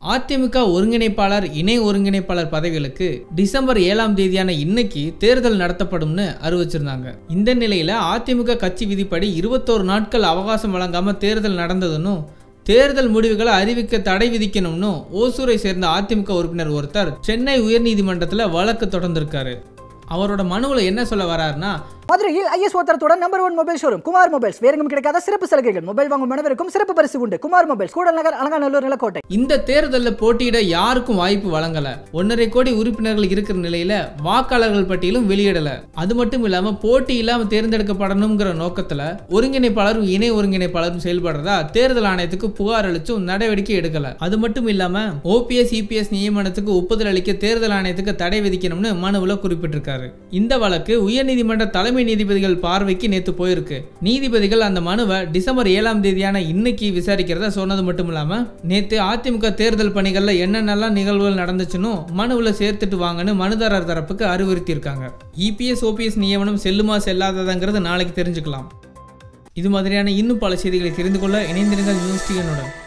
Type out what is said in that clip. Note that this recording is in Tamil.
அதிமுக ஒருங்கிணைப்பாளர் இணை ஒருங்கிணைப்பாளர் பதவிகளுக்கு டிசம்பர் ஏழாம் தேதியான இன்னைக்கு தேர்தல் நடத்தப்படும்னு அறிவிச்சிருந்தாங்க இந்த நிலையில அதிமுக கட்சி விதிப்படி இருபத்தோரு நாட்கள் அவகாசம் வழங்காம தேர்தல் நடந்ததுன்னு தேர்தல் முடிவுகளை அறிவிக்க தடை விதிக்கணும்னு ஓசூரை சேர்ந்த அதிமுக உறுப்பினர் ஒருத்தர் சென்னை உயர்நீதிமன்றத்தில் வழக்கு தொடர்ந்திருக்காரு அவரோட மனுவில் என்ன சொல்ல வராருன்னா மதுரையில் ஐஎஸ் தரத்தோட number one mobile showroom Kumar Mobiles வேறெங்கும் கிடைக்காத சிறப்பு சலுகைகள் மொபைல் வாங்கும் மனவருக்கும் சிறப்பு பரிசு உண்டு குமார் மொபைல்ஸ் கூடல் நகர் அலங்காநல்லூர் நிலக்கோட்டை இந்த தேர்தலில் போட்டியிட யாருக்கும் வாய்ப்பு வழங்கல ஒன்றரை கோடி உறுப்பினர்கள் இருக்கிற நிலையில வாக்காளர்கள் பட்டியலும் வெளியிடல அது மட்டும் இல்லாம போட்டி இல்லாம தேர்ந்தெடுக்கப்படணுங்கிற நோக்கத்துல ஒருங்கிணைப்பாளரும் இணை ஒருங்கிணைப்பாளரும் செயல்படுறதா தேர்தல் ஆணையத்துக்கு புகார் அளிச்சும் நடவடிக்கை எடுக்கல அது மட்டும் இல்லாம ஓபிஎஸ் இபிஎஸ் நியமனத்துக்கு ஒப்புதல் அளிக்க தேர்தல் ஆணையத்துக்கு தடை விதிக்கணும்னு மனுவில் குறிப்பிட்டிருக்காரு இந்த வழக்கு உயர்நீதிமன்ற தலைமை நீதிபதிகள் பார்வைக்கு நேத்து போயிருக்கு நீதிபதிகள் அந்த மனுவை டிசம்பர் ஏழாம் தேதியான இன்னைக்கு விசாரிக்கிறதா சொன்னது மட்டும் இல்லாம நேத்து அதிமுக தேர்தல் பணிகள்ல என்னென்னலாம் நிகழ்வுகள் நடந்துச்சுன்னு மனுவில் சேர்த்துட்டு வாங்கன்னு மனுதாரர் தரப்புக்கு அறிவுறுத்தியிருக்காங்க இபிஎஸ் ஓபிஎஸ் நியமனம் செல்லுமா செல்லாததாங்கிறது நாளைக்கு தெரிஞ்சுக்கலாம் இது மாதிரியான இன்னும் பல செய்திகளை தெரிந்து கொள்ள இணைந்திருங்கள் நியூஸ் டிஎனுடன்